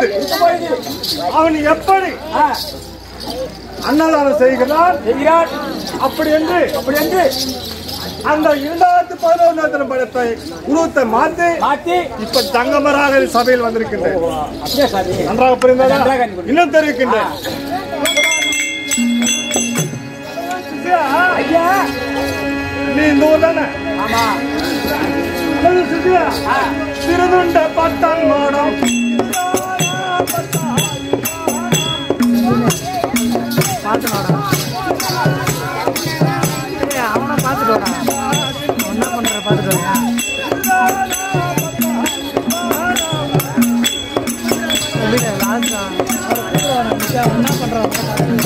பொழுது அவன் எப்படி ஆ, அன்னதானம் செய்கிறான் செய்கிறார் அப்படி என்று அப்படி என்று அந்த இரண்டாயிரத்தி பதினொன்று படத்தை உருவத்தை மாற்றி மாற்றி இப்ப தங்கமராக சபையில் வந்திருக்கின்றேன் அப்படியே சாமி நன்றாக புரிந்ததா நன்றாக புரிந்தது. இன்னும் தெரிவிக்கின்றேன் ஐயா நீ இந்த ஊர் தானே ஆமா சொல்லு சித்தியா. ஆ, திருதுண்ட பட்டன் மாடம் அவனை பார்த்துட்டு வரேன் என்ன பண்ற பார்த்துட்டு வரேன் என்ன பண்றான்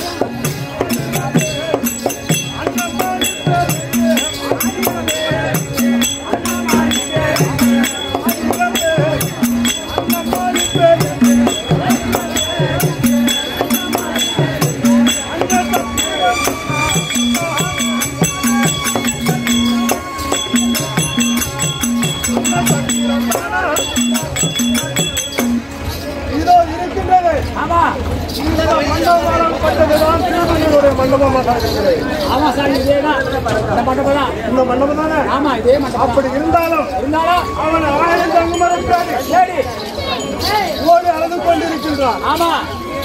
இதோ இருக்கின்றது ஆமா இந்த மண்டபம் பட்டதுதான் திருவள்ளுவருடைய மண்டபமாக இருக்கிறது ஆமா சாமி இதேதான் இந்த மண்டபம் தான் இந்த மண்டபம் தானே ஆமா இதே மண்டபம் அப்படி இருந்தாலும் இருந்தாலும் அவன் ஆயிரம் தங்குமரக்காரி சரி ஓடி அழுது கொண்டிருக்கின்றான் ஆமா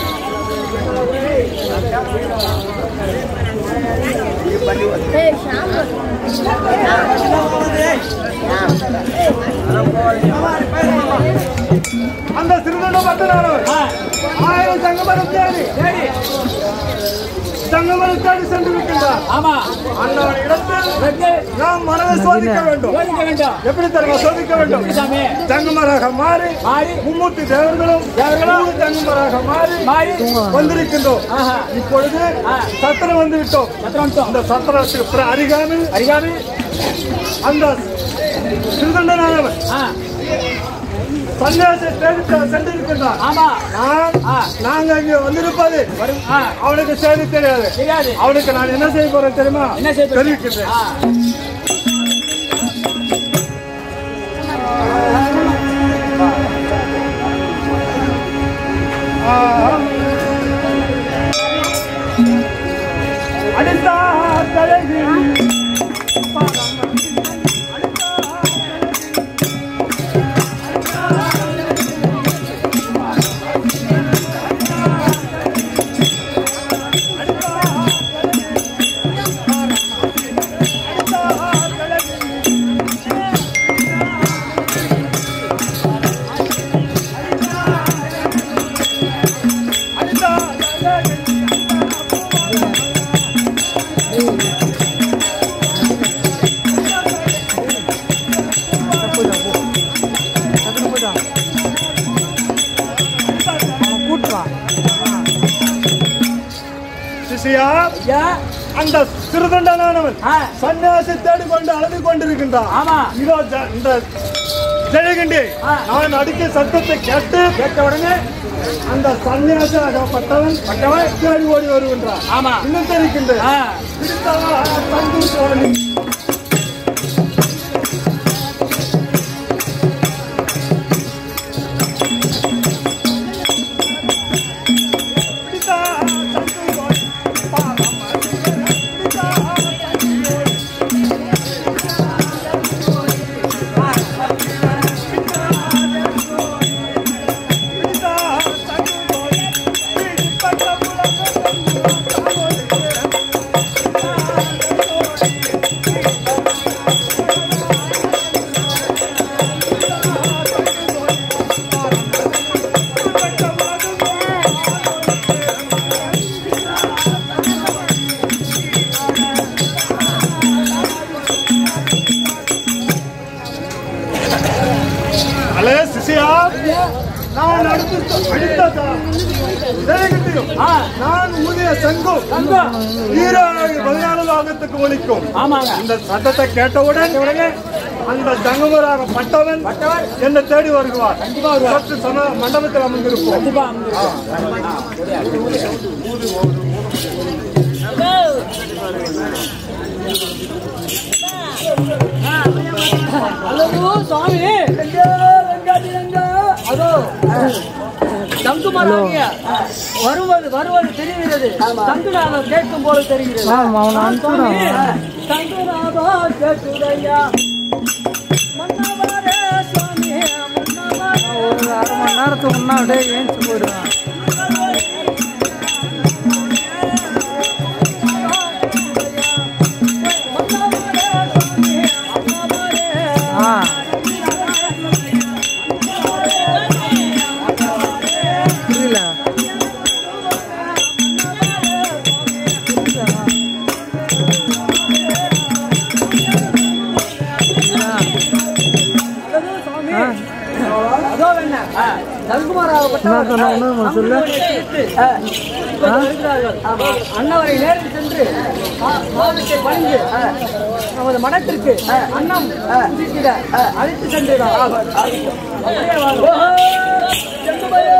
அந்த சிறுதொண்ட பட்டனானவர் ஆ, ஆயிரம் தங்கமரக்காரி சரி தங்கமரக்காரி சென்று இருக்கின்றார் ஆமா அந்த இடத்தில் வெட்டு நாம் மனதை சோதிக்க வேண்டும் யோசிக்க வேண்டும் எப்படி தெரியுமா சோதிக்க வேண்டும் சாமி தங்கமராக மாறி மாறி மும்மூர்த்தி தேவர்களும் தேவர்களும் மூணு தங்கமராக மாறி மாறி வந்திருக்கின்றோம் ஆஹா இப்பொழுது ஆ. சத்திரம் வந்து விட்டோம் சத்திரம் அந்த சத்திரத்துக்கு பிற- அருகாமையில் அறியாமி அந்த சிறுதண்டனானவன் ஆ சன்னியாசி தேடி சென்றிருக்கின்றான் ஆமா நான் ஆ நாங்க இங்க வந்திருப்பது வரும் ஆ அவனுக்கு செய்தி தெரியாது தெரியாது அவனுக்கு நான் என்ன செய்ய போறேன் தெரியுமா என்ன செய்ய போறீங்க? தெரிவிக்கின்றேன் ஆ அடித்தா தலைவி டக்குனு போயிட்டான் அவன் கூட்டுவான் சிசியா ஐயா அந்த சிறுதண்டனானவன் ஆ சன்னியாசி தேடிக்கொண்டு அழுது கொண்டிருக்கின்றான் ஆமா இதோ ஜ- இந்த ஜெயகண்டி ஆ. நான் அடிக்க சத்தத்தை கேட்டு கேட்ட உடனே அந்த சன்னியாசியாகப்பட்டவன் பட்டவன் தேடி ஓடி வருகின்றான் ஆமா இன்னும் தெரிவிக்கின்றேன் ஆ தந்து சோழனி அலே சிசியா நான் அடுத்து அடித்த ஜெயகண்டியும் ஆ நான் ஊதிய சங்கம் தங்கம் ஈராறு பதினாலு பாகத்துக்கு ஒலிக்கும் ஆமாங்க இந்த சத்தத்தை கேட்டவுடன் உடனே அந்த தங்கமராக பட்டவன் பட்டவன் என்னை தேடி வருவார் கண்டிப்பா வருவார். சற்று சம மண்டபத்தில் அமர்ந்திருப்போம் கண்டிப்பா அமர்ந்திருக்கும். ஹலோ சுவாமி எங்க வெங்காட்டி எங்க அதோ தங்குமராகிய வருவது வருவது தெரிகிறது தங்குநாதம் கேட்கும் போது தெரிகிறது ஆமா, அவனை அனுப்பிச்சுடுறான். தங்குநாதா கேட்டுடையா மன்னவரே சுவாமி மன்னவரே ஒரு அரை மணி நேரத்துக்கு முன்னாடி ஏஞ்சி போயிடுவேன் ஆ புரியல ஆ. அதோ என்ன தங்குமாராகப்பட்ட என்ன சொன்ன ஒண்ணு சொல்லு அன்னவரை நேரில் சென்று பா- பாதத்தை பணிந்து நமது மடத்திற்கு அன்னம் குடித்திட அழைத்து சென்றார் அப்படியே வாங்க. செங்குமரே!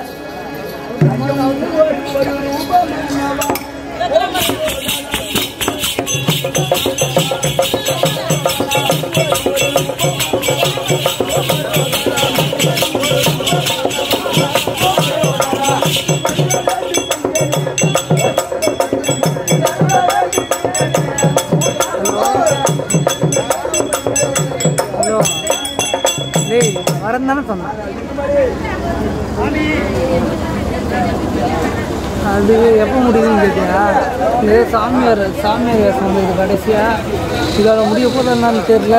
ஹலோ டேய் வரேன் தானே சொன்னேன் அது எப்போ முடியுதுன்னு கேட்டியா இது சாமியார் சாமியார் வேஷம் வந்திருக்கு கடைசியா இதோட முடிய போது என்னன்னு தெரியல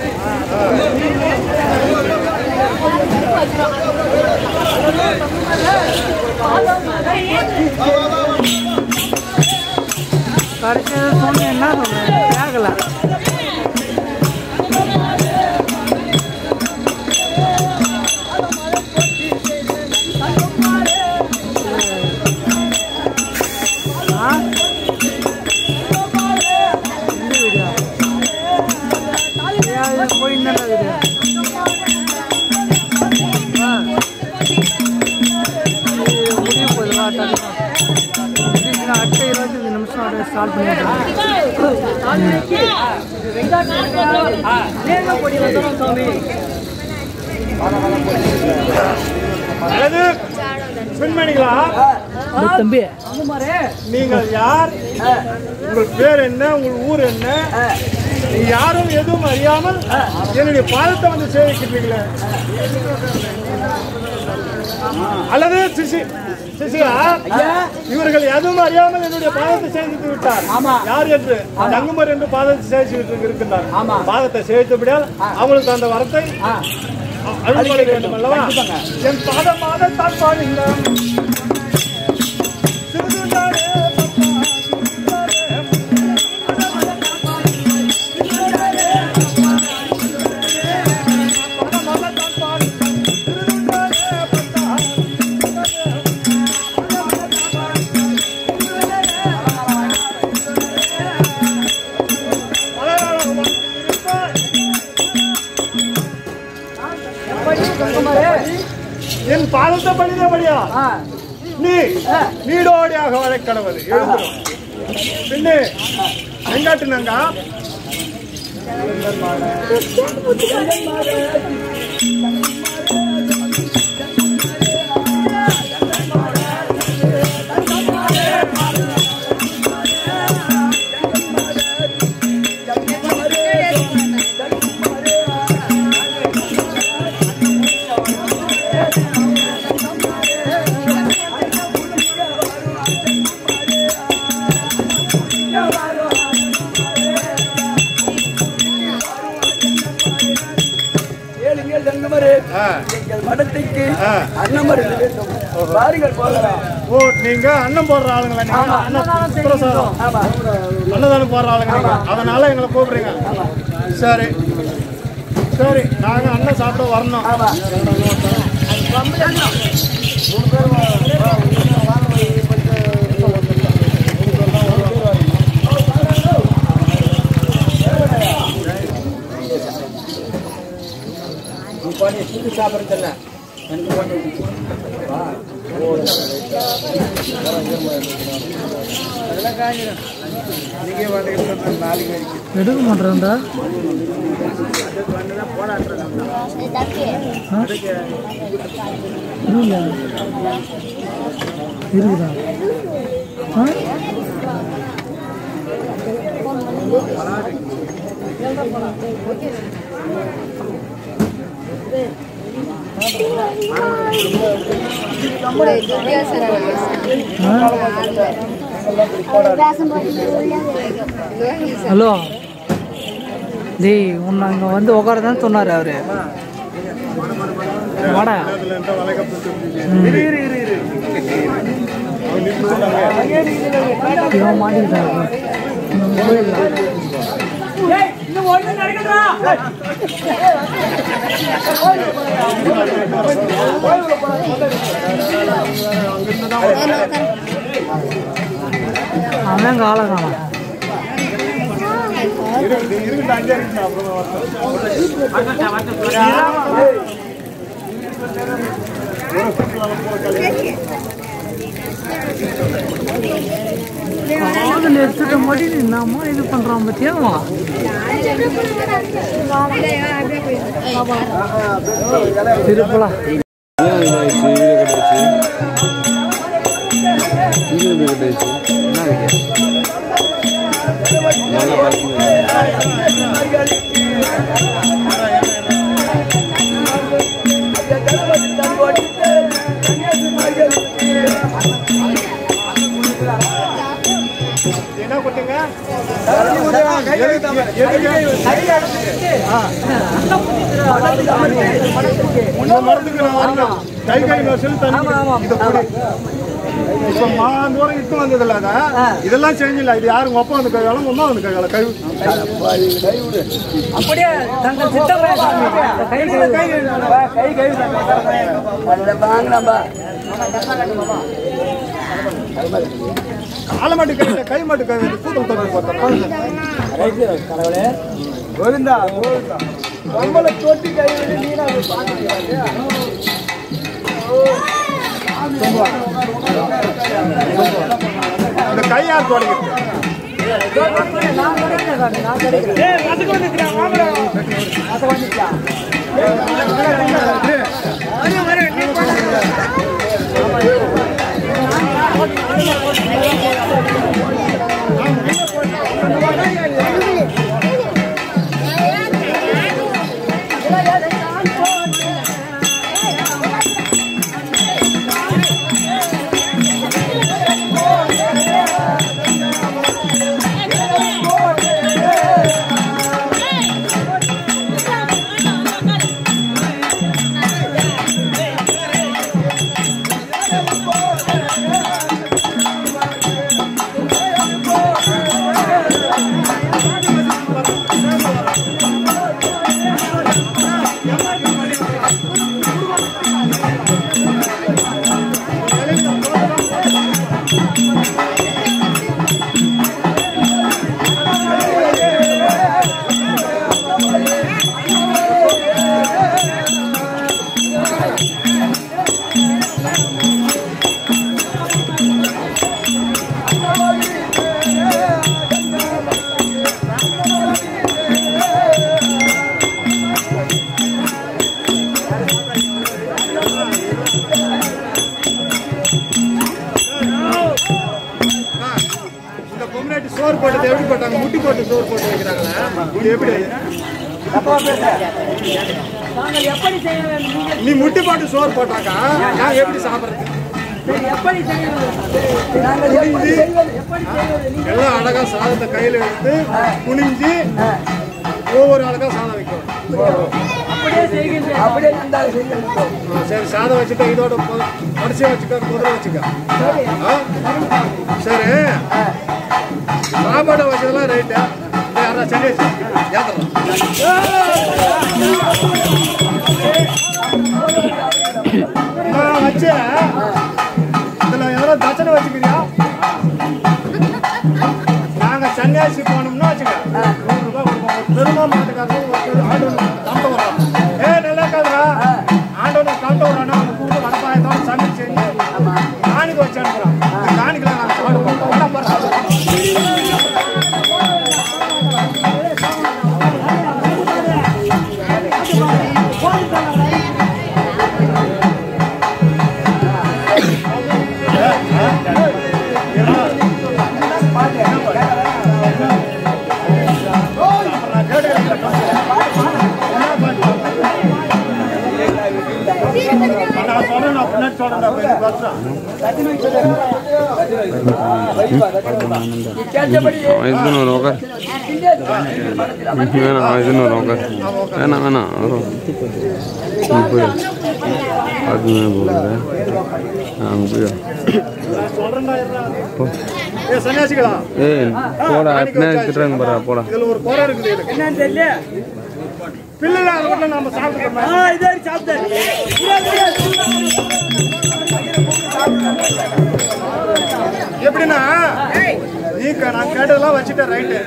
கடைசியாக சொன்னேன் என்ன சொன்னேன் கேட்கல ஆ எந்த வீடியோ ஏன் போயிருந்தா வீடியோ ஆ இது முடிய போகுதுவா டக்குனு அடுத்த இருபத்தஞ்சு நிமிஷம் அப்படியே ஸ்டார்ட் பண்ணிடுறேன் நாளைக்கு நேர்ல கொடி வந்துடும் சுவாமி அழகு பெண்மணிகளா இந்த தம்பி அம்மாரே நீங்கள் யார் உங்கள் பேர் என்ன உங்கள் ஊர் என்ன நீ யாரும் எதுவும் அறியாமல் என்னுடைய பாதத்தை வந்து சேவிக்கின்றீங்களே அல்லது சிசி சிசியா இவர்கள் எதுவும் அறியாமல் என்னுடைய பாதத்தை சேவித்து விட்டார் ஆமா. யார் என்று தங்குமர் என்று பாதத்தை சேவித்து இருக்கின்றார் ஆமா. பாதத்தை சேவித்தபடியால் அவங்களுக்கு அந்த வரத்தை அனுமதி வேண்டும் அல்லவா என் பாதமாக தான் பாருங்க சிறுதுதானே பப்பா, சிறுதுதானே என் பாதத்தை பண்ணினபடியா நீ நீடோடியாக வழக்கடவது எழுந்துரும் பின்னே எங்காட்டுனாங்க ஏழுங்கள் தங்கமரு எங்கள் மடத்துக்கு ஆ. அன்னமரு வேண்டும் வாருங்கள் போகலாம் ஓ நீங்க அன்னம் போடுற ஆளுங்களா நீங்க அன்னம் பிரசாதம் ஆமா அன்னதானம் போடுற ஆளுங்க நீங்க அதனால எங்களை கூப்பிடுறீங்க சரி சரி நாங்க அண்ணன் சாப்பிட வரணும் ஆமா இப்போ நீ சுத்தி சாப்பிட்றதில்ல எனக்கு ஒன்று எடுக்க மாட்டேன்டா இல்லையா இருக்குதா ஆ ஹலோ டேய் உன்னை அங்கே வந்து உட்காரதான்னு சொன்னார் அவரு வாடா அதுல இருந்தா வளைகாப்பு இரு இரு இரு இரு அவங்க நின்னு சொன்னாங்க. இவன் மாட்டிக்கிட்டாரு ம், போயிடலாம் அவன் காலை காணும் இருக்குது இருக்குது அங்கே இருக்குது அப்புறம் வரட்டும். காதில் எடுத்துட்ட மாட்டி என்னம்மா இது பண்ணுறான் பத்தியாமா திருப்பலாம் என்ன கொட்டுங்க எதுக்கு- எதுக்கு? ஆ. உன்னை மறந்துக்கு நான் வரணும். கை கை நோசல் தண்ணி குடி. இதை குடி. இப்ப மாந்தோறும் இட்டு வந்ததில்ல அதான். இதெல்லாம் செஞ்சில்ல இது யாரும் உங்க அப்பா வந்து கையாலும் உங்க அம்மா வந்து கையால கை அப்படியே தங்கள் சித்தப்பா கை கை கை கை வாங்கலாம்பா காலை மாட்டு கை கை மாட்டு கை வந்து கூட்டம் தட்டு பார்த்தா கோவிந்தா கோவிந்தா நம்மளை தொட்டி கை விட்டு நீனா இந்த கை யார் தொடங்கிட்டு இந்த பொம்னாட்டி சோறு போட்டது எப்படி போட்டாங்க முட்டி போட்டு சோறு போட்டு வைக்கிறாங்களா இது எப்படி நாங்கள் எப்படி செய்ய வேண்டும் நீங்கள் நீ முட்டி போட்டு சோறு போட்டாக்கா நான் எப்படி சாப்பிடுறது எப்படி செய்ய வேண்டும் நாங்கள் எப்படி செய்வது எல்லாம் அழகா சாதத்தை கையில எடுத்து குனிஞ்சு ஒவ்வொரு அழகா சாதம் வைக்கணும் அப்படியே செய்கின்றேன் அப்படியே இருந்தாலும் செய்யணும் ஆ, சரி சாதம் வச்சுக்க இதோட வரிசையா வச்சுக்க குதிரை வச்சுக்க ஆ? சரி சாப்பாடு வச்சதெல்லாம் ரைட்டு யாரா சரி ஏத்துறோம் நான் வச்சு இதுல யாரோ தட்சணை வச்சுக்கிறியா நாங்க சன்னியாசி போனோம்னா வச்சுக்க நூறு ரூபாய் கொடுப்போம் ஒரு பெருமா மாட்டுக்காரங்க ஒரு ஆண்டவன் தம்ப வர்றோம் ஏ நல்லா இருக்காதுடா ஆண்டவன் தம்ப வர்றானா அவங்க கூப்பிட்டு வடப்பாயத்தோட சமைச்சு செஞ்சு காணிக்க வச்சு அனுப்புறான் காணிக்கலாம் நாங்கள் சாப்பிட்டு போட்டோம் நான் கேட்டுக்கிறேன் என்ன பாட்டு? நான் சொல்றேன் நான் பின்னாடி சொல்றேன் அப்ப எனக்கு வருஷம் ஐநூறு உக்கார் வேணாம் ஐநூறு உக்கார் வேணாம் வேணாம் வரும் போய் அது போகுது அங்கே போய் சொல்றேன்டா இருடா. ஏய் சன்னியாசிகளா ஏய் போடா பின்னாடி திட்டுறாங்க பாரா போடா இதுல ஒரு குறை இருக்குது இதுல. என்னன்னு தெரியல பிள்ளை இல்லாத வீட்டுல நாம சாப்பிட்டுக்கோமே ஆ இதே சாப்பிட்டாரு எப்படின்னா நீ க- நான் கேட்டதெல்லாம் வச்சுட்டேன் ரைட்டு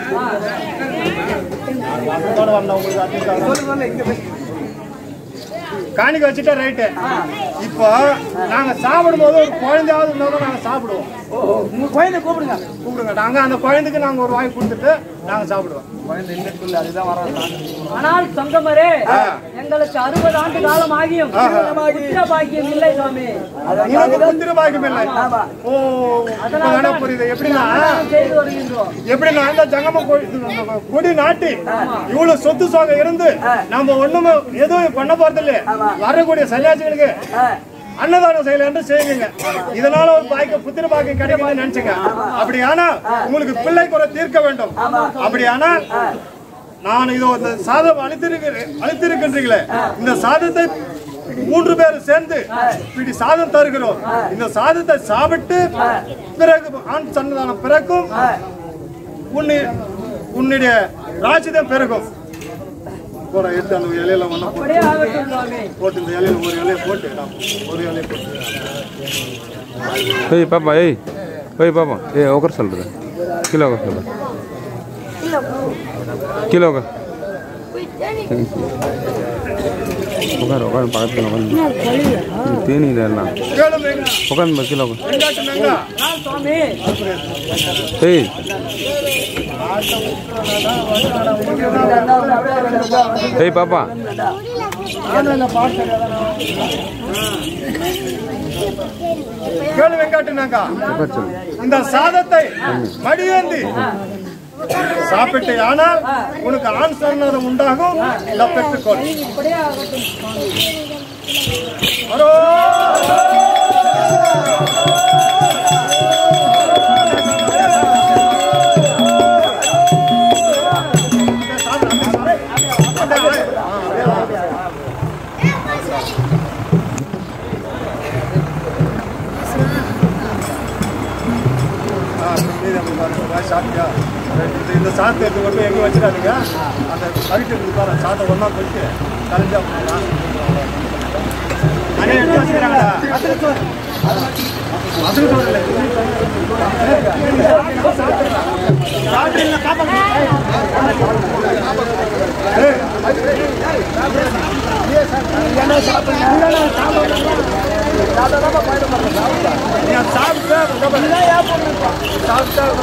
அதோட வந்தேன் உங்களுக்கு அதிகம். காணிக்க வச்சுட்டேன் ரைட்டு இப்போ நாங்க சாப்பிடும் போது ஒரு குழந்தையாவது இருந்தாலும் நாங்க சாப்பிடுவோம் உங்க குழந்தை கூப்பிடுங்க கூப்பிடுங்க நாங்க அந்த குழந்தைக்கு நாங்க ஒரு வாய் கொடுத்துட்டு நாங்க சாப்பிடுவோம் ஆனால் சங்கமரே ஆ. எங்களுக்கு அறுபது ஆண்டு காலம் ஆகியும் புத்திர பாக்கியம் இல்லை சுவாமி உனக்கு புத்திர பாக்கியம் இல்லை ஓ இப்ப வேணா புரியுது எப்படின்னா நாம் செய்து வருகின்றோம் எப்படின்னா இந்த ஜங்கம கொடி இந்த கொடி நாட்டி இவ்வளவு சொத்து சோகம் இருந்து நம்ம ஒண்ணுமே எதுவும் பண்ண போறது இல்ல வரக்கூடிய சன்னியாசிகளுக்கு அன்னதானம் செய்யலன்னு செய்யுங்க இதனால ஒரு பாய்க்கு புத்திர பாக்கியம் கிடைக்கும்னு நினைச்சுங்க அப்படியானா உங்களுக்கு பிள்ளை குறை தீர்க்க வேண்டும் அப்படியானா நான் இதோ இந்த சாதம் அளித்திருக்கிறேன் அளித்திருக்கின்றீங்களே இந்த சாதத்தை மூன்று பேர் சேர்ந்து இப்படி சாதம் தருகிறோம் இந்த சாதத்தை சாப்பிட்டு பிறகு ஆண் சன்னதானம் பிறக்கும் உன்னு உன்னுடைய ராஜ்யம் பெருகும் போற எடுத்து அந்த இலையில ஒண்ணா போட்டு அப்படியே ஆகட்டும் சுவாமி போட்டு இந்த இலையில ஒரு இலையை போட்டு நான் ஒரு இலையை போட்டு ஏய் பாப்பா ஏய் ஏய் பாப்பா ஏய் உட்கார சொல்றது கீழே உட்கார சொல்ற கீழே உட்கார் உட்கார் உட்கார் பக்கத்தில் உட்காந்து தேனீர் எல்லாம் கேளு மேங்க. உட்காந்து கீழே உட்கார் வெங்காட்டு மேங்கா. ஆ, சுவாமி ஏய் ஏய் பாப்பா கேளு வெங்காட்டு மேங்கா. உட்கார் சொல்லு இந்த சாதத்தை மடியேந்தி சாப்பிட்டு ஆனால் உனக்கு ஆண் சன்னதம் உண்டாகும் இதை பெற்றுக்கொள் அப்படியே ஆகட்டும் சுவாமி ஹலோ சாப்பிட்டியா இந்த- இந்த சாதத்தை எடுத்து கொண்டு எங்கே வச்சிடாதீங்க அந்த கழிட்டு இருக்கு பாரு சாதம் ஒன்றா போயிட்டு கலைஞ்சா போகலாம் அண்ணே எடுத்து வச்சுக்கிறாங்கடா அதுக்கு சொல்லல நீ அதை சாப்பிட்டு சாப்பிட்டா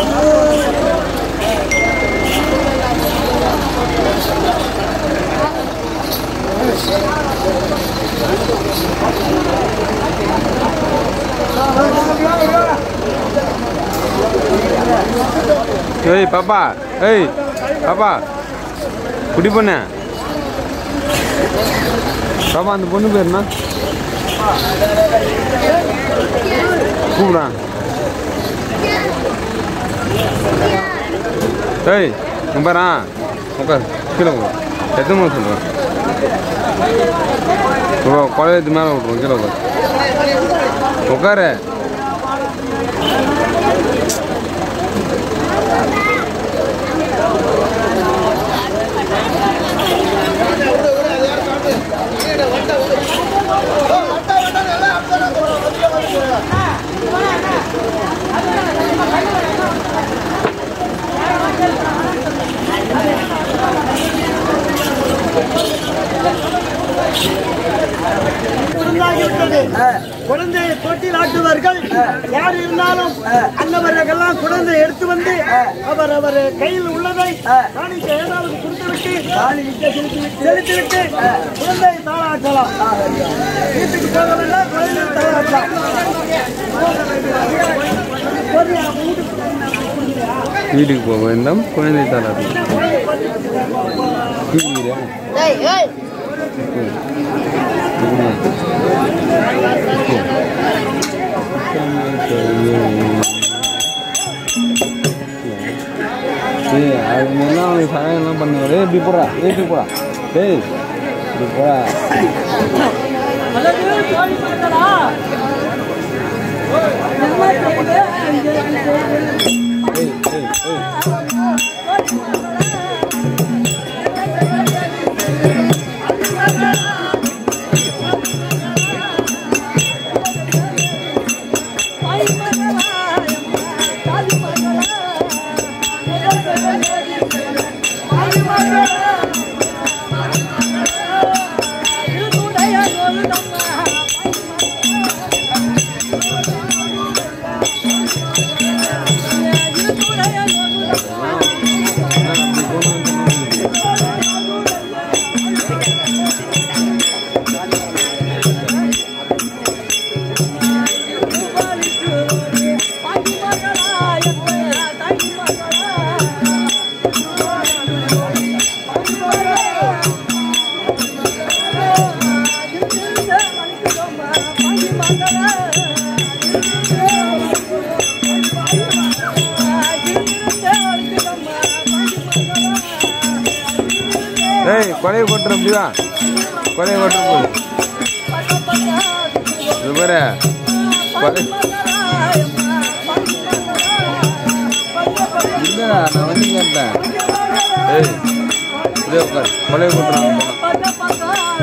ஏய் பாப்பா ஏய் பாப்பா குடி பொண்ணு பாப்பா அந்த பொண்ணு பேர் என்ன கூப்பிடான் ஏய் உட்காரா உட்கார் கீழே உட்கார் எத்தனை மணி சொல்கிறேன் குழந்தை மேலே விட்ருவோம் கீழே உட்கார் உட்காரு உண்டாகிவிட்டது. குழந்தையை தொட்டில் ஆட்டுவார்கள் யார் இருந்தாலும் அன்னவர்களெல்லாம் குழந்தை எடுத்து வந்து அவர் அவர் கையில் உள்ளதை காணிக்க ஏதாவது கொடுத்துவிட்டு செலுத்திவிட்டு குழந்தையை தாளாட்டலாம் வீட்டுக்கு போகவில்லை குழந்தையை தாளாட்டலாம் வீட்டுக்கு போக வேண்டும் குழந்தை தாளாட்டு தூங்குறியா ஏய் அது முன்னா அவனுக்கு சகாயம்லாம் பண்ணுவாரு ஏய், இப்படி போடா ஏய், இப்படி போடா டேய் இப்படி போடா அல்லது கோழி மரங்களா? என்ன செய்யுது? இங்கே செய்யுது. ஏய் ஏய் ஏய் ஏய் கொலையை கொட்டுற அப்படியா கொலையை கொட்டுற போது இது பாரு கொலை இல்லைடா நான் வந்து கேட்டேன் ஏய் இதே உட்கார் கொலையை கொட்டுறாங்க போனா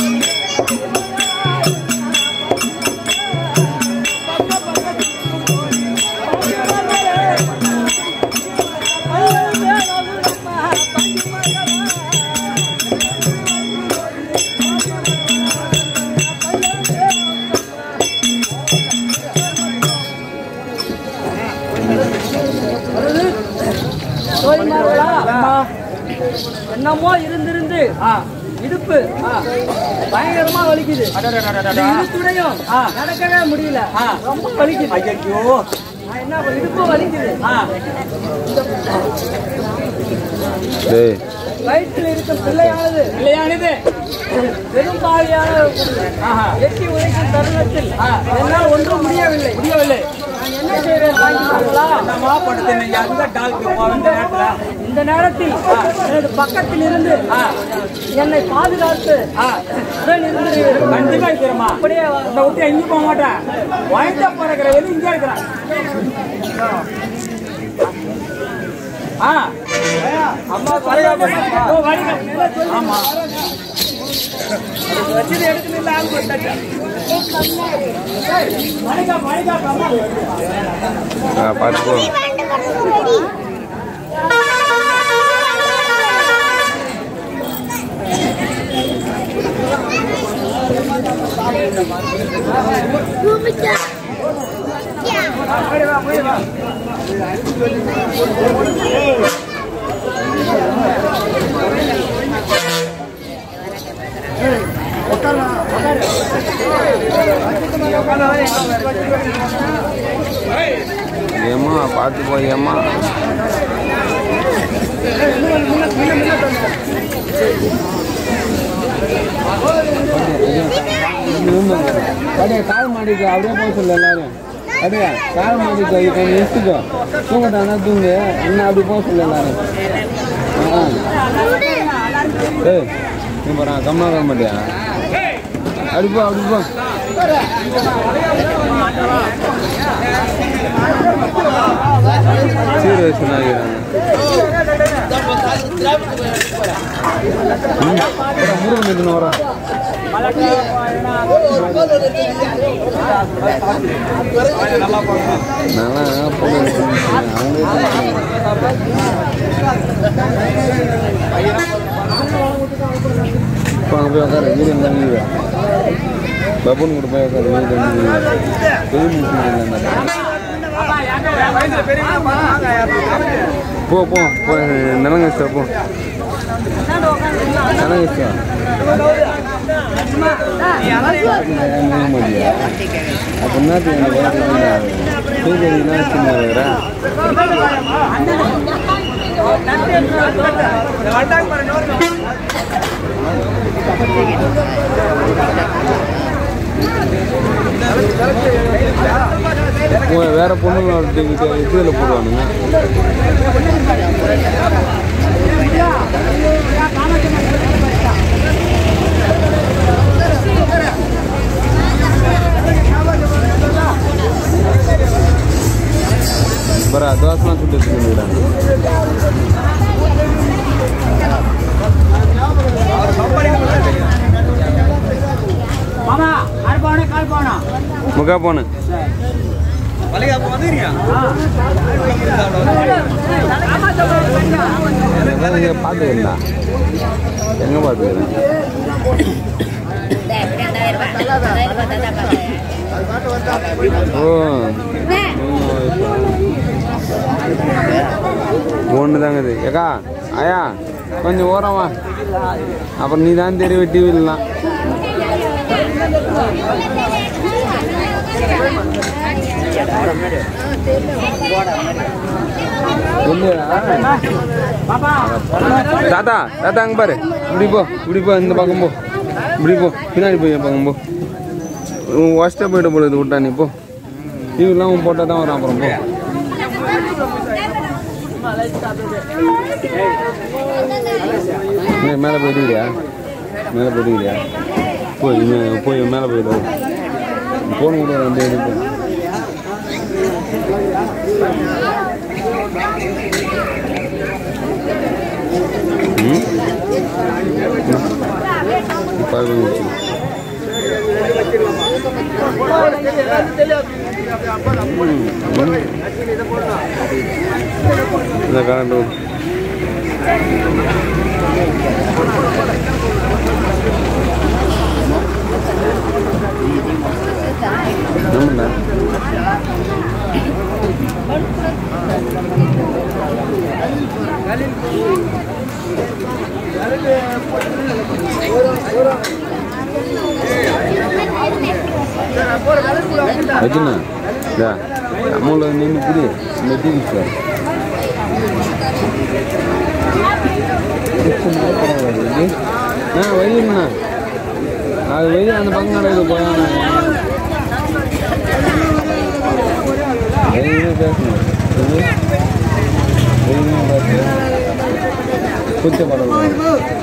தோழிமார்களா? என்னமோ இருந்திருந்து இடுப்பு பயங்கரமா வலிக்குது இந்த இடுப்புடையும் நடக்கவே முடியல ரொம்ப வலிக்குது ஐயோ என்ன பண்ண- இடுப்பு வலிக்குது டேய் வயிற்றில் இருக்கும் பிள்ளையானது பிள்ளையானது வெறும் பாலியான எட்டி உழைக்கும் தருணத்தில் என்னால் ஒன்றும் முடியவில்லை முடியவில்லை நான் என்ன செய்வேன் வாங்கிக்கொள்ளா இந்த நேரத்தில் எனது பக்கத்தில் இருந்து என்னை பாதுகாத்து உடன் இருந்து கண்டிப்பா இருக்கிறமா அப்படியே இந்த விட்டு எங்கேயும் போக மாட்டேன் வயந்த பிறக்கிற வெளியே இங்கே இருக்கிறேன் ஆ அம்மா பாதுகாப்பு ஓ வடிக ஆமா வச்சது எடுக்கல ஆள் போட்டாச்சா வடிகா வடிகா அம்மா ஆ, பார்த்து போ ஏம்மா பார்த்து போ ஏம்மா அப்படியே கால் மாடிக்கு அப்படியே போக சொல்ல எல்லாரும் அப்படியே கால் மாடிக்கு அது கொஞ்சம் எடுத்துக்கோ தூங்கட்டானா தூங்கு இன்னும் அப்படி போக சொல்ல எல்லாரும் ஆ ஏய் நீ போறா கம்மா வர மாட்டியா அப்படி போ அப்படி போ சீரியஸ் ஆகிறாங்க முருகன் எத்தனை வரா நல்லா போய் இப்போ அங்கே போய் உட்காரு வீடு இருந்தாங்க பப்புன்னு கூட போய் உட்காரு வீடு போ போ போ நிலங்க போ நிலங்க அப்போ என்ன செய்யணும் சின்ன இருக்கிறேன் உங்க வேற பொண்ணுங்க இதில் போடுவானுங்க ಬರ ದೋಸೆ ಸುಟ್ಟು ತಿಂದಿರ மாமா அரை பவுனா கால் பவுனா ಮುಖ ಪೋನು இங்கே பார்த்துக்கிறா எங்கே பார்த்துக்கிறேன் ஓ ஒன்று தாங்க இது ஏக்கா ஆயா கொஞ்சம் ஓரமா அப்புறம் நீ தான் தெரிய டிவிலாம் தாத்தா தாத்தா அங்கே பாரு இப்படி போ இப்படி போ இந்த பக்கம் போ இப்படி போ பின்னாடி போய் என் பக்கம் போ ஒஸ்ட்டாக போயிட்டு போல இது விட்டா நீ போ டிவிலாம் உன் போட்டால் தான் வரும் அப்புறம் போ ஏய், மேலே போயிட்டுக்கிறியா மேலே போயிட்டுக்கிறியா போய் இவன் போய் மேலே போயிடு ஃபோன் கூட வந்து எடுத்து ம் பதினஞ்சு இந்த கரண்ட் ஆமாண்டா வச்சுண்ணா இதா அம்மாவில் நின்று புரி இந்த டிவி சார் ஆ வையுங்கண்ணா அது வெளியே அந்த பக்கம் நடக்குது போயாண்ணா எதுவுமே பேசணும் இது எதுவுமே பேசணும் கூச்சப்படக்கூடாது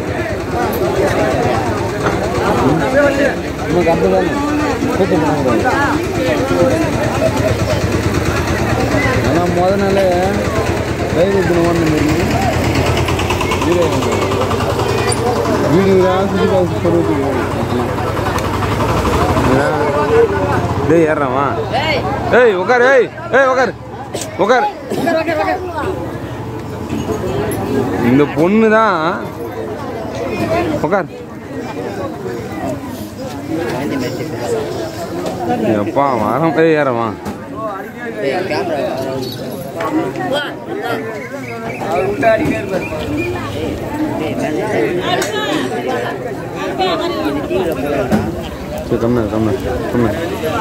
நமக்கு அப்படிதானே கூச்சப்படக்கூடாது ஆனால் முத நாள் வயிறு ஓடணும் வீடியோ வீடியோ சுற்றி பார்த்து சொல்லுறது டேய் ஏறாமா ஏய் உட்காரு ஏய் ஏய் உட்காரு உட்காரு இந்த பொண்ணு தான் உட்கார் எப்பா வரம் ஏய் ஏறமா சரி கம்மி கம்மி கம்மி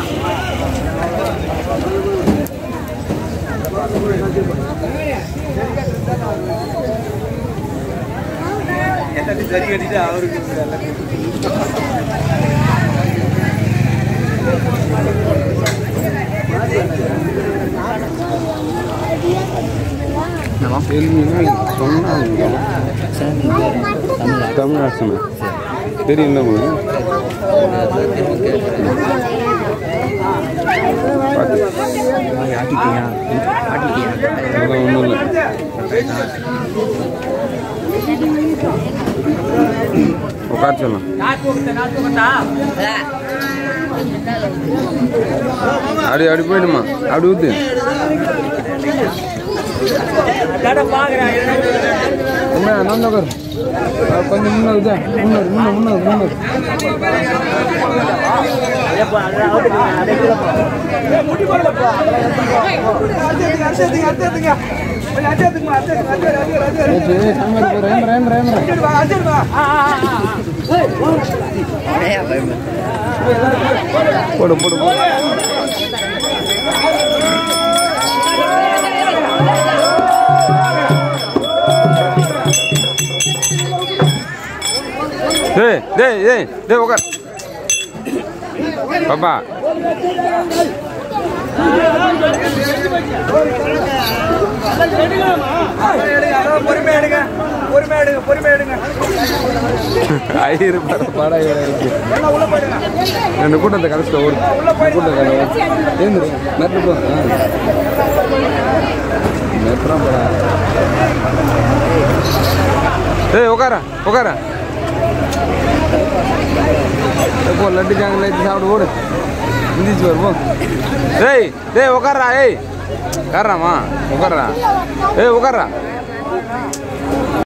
சொன்னாங்க தமிழ் அரசனா தெரியல உங்களுக்கு அதெல்லாம் ஒன்றும் இல்லை உட்கார சொல்லலாம் நாத்து கொடுத்த நாத்து கொடுத்தா அப்படி அப்படி போயிடுமா அப்படி ஊத்து கடை பாக்குறேன் அம்மா நான் உட்கார் கொஞ்சம் முன்னோர் தான் முன்னோர் முன்னோர் முன்னோர் முன்னோர் ரேம் ரேம் ரேம் போடு போடு போடு டேய் டேய் டேய் டேய் உட்கார் பாப்பா பொறுமையா எடுங்க பொறுமையா எடுங்க பொறுமையா எடுங்க ஐயரு பட படம் இருக்கு ரெண்டு கூட்டத்தை கடைசியில் ஓடு கூட்டத்தை ஏந்துரு மெட்ரு போ மெட்ரா போடா ஏய் உட்கார உட்கார போ லட்டு ஜாங்க லைட் சாப்பிடு ஓடு இந்திச்சு வரு போ டேய் டேய் உட்கார்றா ஏய் உட்கார்றாமா உட்கார்றா ஏய் உட்கார்றா